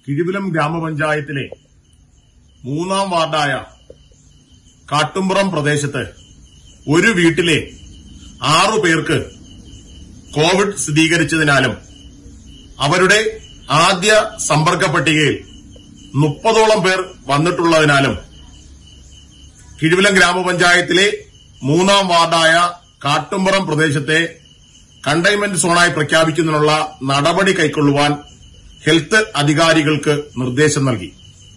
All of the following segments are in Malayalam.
കിഴിവിലം ഗ്രാമപഞ്ചായത്തിലെ മൂന്നാം വാർഡായ കാട്ടുംപുറം പ്രദേശത്ത് ഒരു വീട്ടിലെ ആറു പേർക്ക് കോവിഡ് സ്ഥിരീകരിച്ചതിനാലും അവരുടെ ആദ്യ സമ്പർക്ക പട്ടികയിൽ മുപ്പതോളം പേർ വന്നിട്ടുള്ളതിനാലും കിഴിവിലം ഗ്രാമപഞ്ചായത്തിലെ മൂന്നാം വാർഡായ കാട്ടുംപുറം പ്രദേശത്തെ കണ്ടെയ്ൻമെന്റ് സോണായി പ്രഖ്യാപിക്കുന്നതിനുള്ള നടപടി കൈക്കൊള്ളുവാൻ ഹെൽത്ത് അധികാരികൾക്ക് നിർദ്ദേശം നൽകി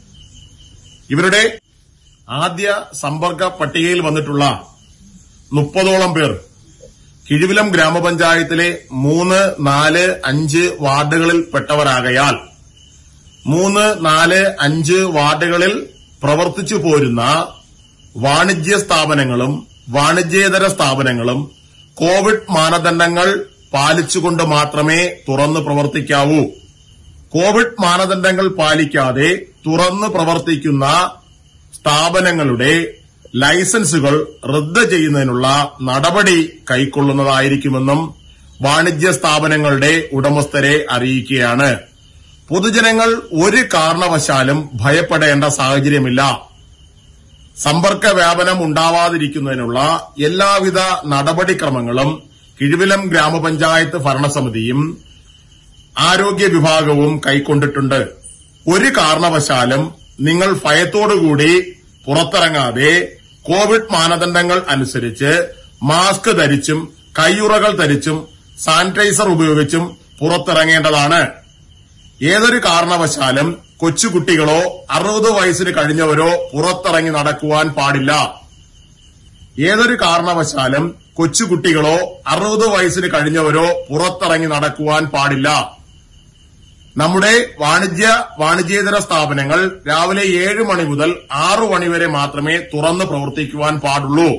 ഇവരുടെ ആദ്യ സമ്പർക്ക പട്ടികയിൽ വന്നിട്ടുള്ള മുപ്പതോളം പേർ കിഴിവിലം ഗ്രാമപഞ്ചായത്തിലെ മൂന്ന് നാല് അഞ്ച് വാർഡുകളിൽ പെട്ടവരാകയാൽ മൂന്ന് നാല് അഞ്ച് വാർഡുകളിൽ പ്രവർത്തിച്ചു പോരുന്ന വാണിജ്യ സ്ഥാപനങ്ങളും വാണിജ്യേതര സ്ഥാപനങ്ങളും കോവിഡ് മാനദണ്ഡങ്ങൾ പാലിച്ചുകൊണ്ട് മാത്രമേ തുറന്നു പ്രവർത്തിക്കാവൂ കോവിഡ് മാനദണ്ഡങ്ങൾ പാലിക്കാതെ തുറന്നു പ്രവർത്തിക്കുന്ന സ്ഥാപനങ്ങളുടെ ലൈസൻസുകൾ റദ്ദ് ചെയ്യുന്നതിനുള്ള നടപടി കൈക്കൊള്ളുന്നതായിരിക്കുമെന്നും വാണിജ്യ സ്ഥാപനങ്ങളുടെ ഉടമസ്ഥരെ അറിയിക്കുകയാണ് പൊതുജനങ്ങൾ ഒരു കാരണവശാലും ഭയപ്പെടേണ്ട സാഹചര്യമില്ല സമ്പർക്ക വ്യാപനം ഉണ്ടാവാതിരിക്കുന്നതിനുള്ള എല്ലാവിധ നടപടിക്രമങ്ങളും കിഴിവിലം ഗ്രാമപഞ്ചായത്ത് ഭരണസമിതിയും ആരോഗ്യ വിഭാഗവും കൈക്കൊണ്ടിട്ടുണ്ട് ഒരു കാരണവശാലും നിങ്ങൾ ഭയത്തോടുകൂടി പുറത്തിറങ്ങാതെ കോവിഡ് മാനദണ്ഡങ്ങൾ അനുസരിച്ച് മാസ്ക് ധരിച്ചും കയ്യുറകൾ ധരിച്ചും സാനിറ്റൈസർ ഉപയോഗിച്ചും പുറത്തിറങ്ങേണ്ടതാണ് ഏതൊരു കാരണവശാലും കൊച്ചുകുട്ടികളോ അറുപത് വയസ്സിന് കഴിഞ്ഞവരോ പുറത്തിറങ്ങി നടക്കുവാൻ പാടില്ല ഏതൊരു കാരണവശാലും കൊച്ചുകുട്ടികളോ അറുപത് വയസ്സിന് കഴിഞ്ഞവരോ പുറത്തിറങ്ങി നടക്കുവാൻ പാടില്ല നമ്മുടെ വാണിജ്യ വാണിജ്യേതര സ്ഥാപനങ്ങൾ രാവിലെ ഏഴ് മണി മുതൽ ആറു മണി വരെ മാത്രമേ തുറന്ന് പ്രവർത്തിക്കുവാൻ പാടുള്ളൂ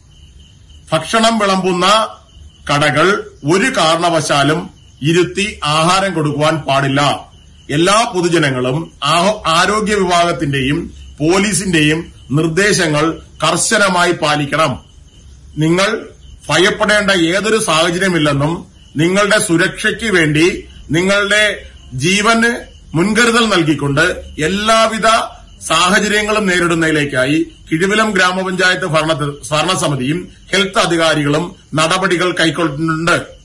ഭക്ഷണം വിളമ്പുന്ന കടകൾ ഒരു കാരണവശാലും ഇരുത്തി ആഹാരം കൊടുക്കുവാൻ പാടില്ല എല്ലാ പൊതുജനങ്ങളും ആ- ആരോഗ്യ വിഭാഗത്തിന്റെയും പോലീസിന്റെയും നിർദ്ദേശങ്ങൾ കർശനമായി പാലിക്കണം നിങ്ങൾ ഭയപ്പെടേണ്ട ഏതൊരു സാഹചര്യമില്ലെന്നും നിങ്ങളുടെ സുരക്ഷയ്ക്ക് വേണ്ടി നിങ്ങളുടെ ജീവന് മുൻകരുതൽ നൽകിക്കൊണ്ട് എല്ലാവിധ സാഹചര്യങ്ങളും നേരിടുന്നതിലേക്കായി കിഴിവിലം ഗ്രാമപഞ്ചായത്ത് ഭരണ ഭരണസമിതിയും ഹെൽത്ത് അധികാരികളും നടപടികൾ കൈക്കൊള്ളുന്നുണ്ട്